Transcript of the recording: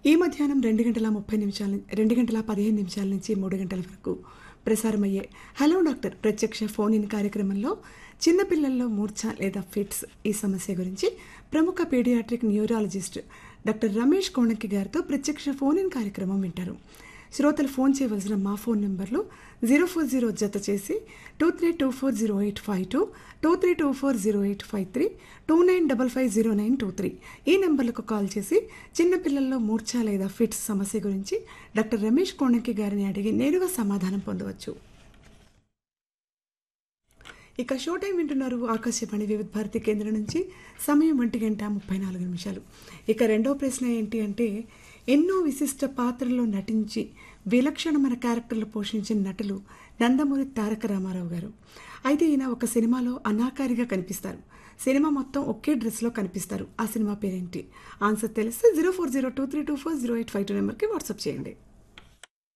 ఈ మధ్యాహ్నం రెండు గంటల ముప్పై నిమిషాల రెండు గంటల పదిహేను నిమిషాల నుంచి మూడు గంటల వరకు ప్రసారమయ్యే హలో డాక్టర్ ప్రత్యక్ష ఫోన్ ఇన్ కార్యక్రమంలో చిన్నపిల్లల్లో మూర్ఛ లేదా ఫిట్స్ ఈ సమస్య గురించి ప్రముఖ paediatric neurologist doctor Ramesh Konaki గారితో ప్రత్యక్ష ఫోన్ ఇన్ కార్యక్రమం వింటారు శ్రోతలు ఫోన్ చేయవలసిన మా ఫోన్ నెంబర్లు జీరో ఫోర్ జీరో జత చేసి two three two four zero eight five two two three two four zero eight five three two nine double five zero nine two three ఈ నెంబర్లకు కాల్ చేసి చిన్నపిల్లల్లో మూర్ఛ లేదా ఫిట్స్ సమస్య గురించి డాక్టర్ రమేష్ కోణకి గారిని అడిగి నేరుగా సమాధానం పొందవచ్చు ఇక షో టైం వింటున్నారు ఆకాశవాణి వివిధ భారతి కేంద్రం నుంచి సమయం ఒంటి గంట ముప్పై నాలుగు నిమిషాలు ఇక రెండో ప్రశ్న ఏంటి అంటే ఎన్నో విశిష్ట పాత్రల్లో నటించి విలక్షణమైన క్యారెక్టర్లు పోషించిన నటులు నందమూరి తారక రామారావు గారు అయితే ఈయన ఒక సినిమాలో అనాకారిగా కనిపిస్తారు సినిమా మొత్తం ఒకే డ్రెస్లో కనిపిస్తారు ఆ సినిమా పేరేంటి ఆన్సర్ తెలిస్తే zero four zero two three two four zero eight five two నెంబర్కి వాట్సాప్ చేయండి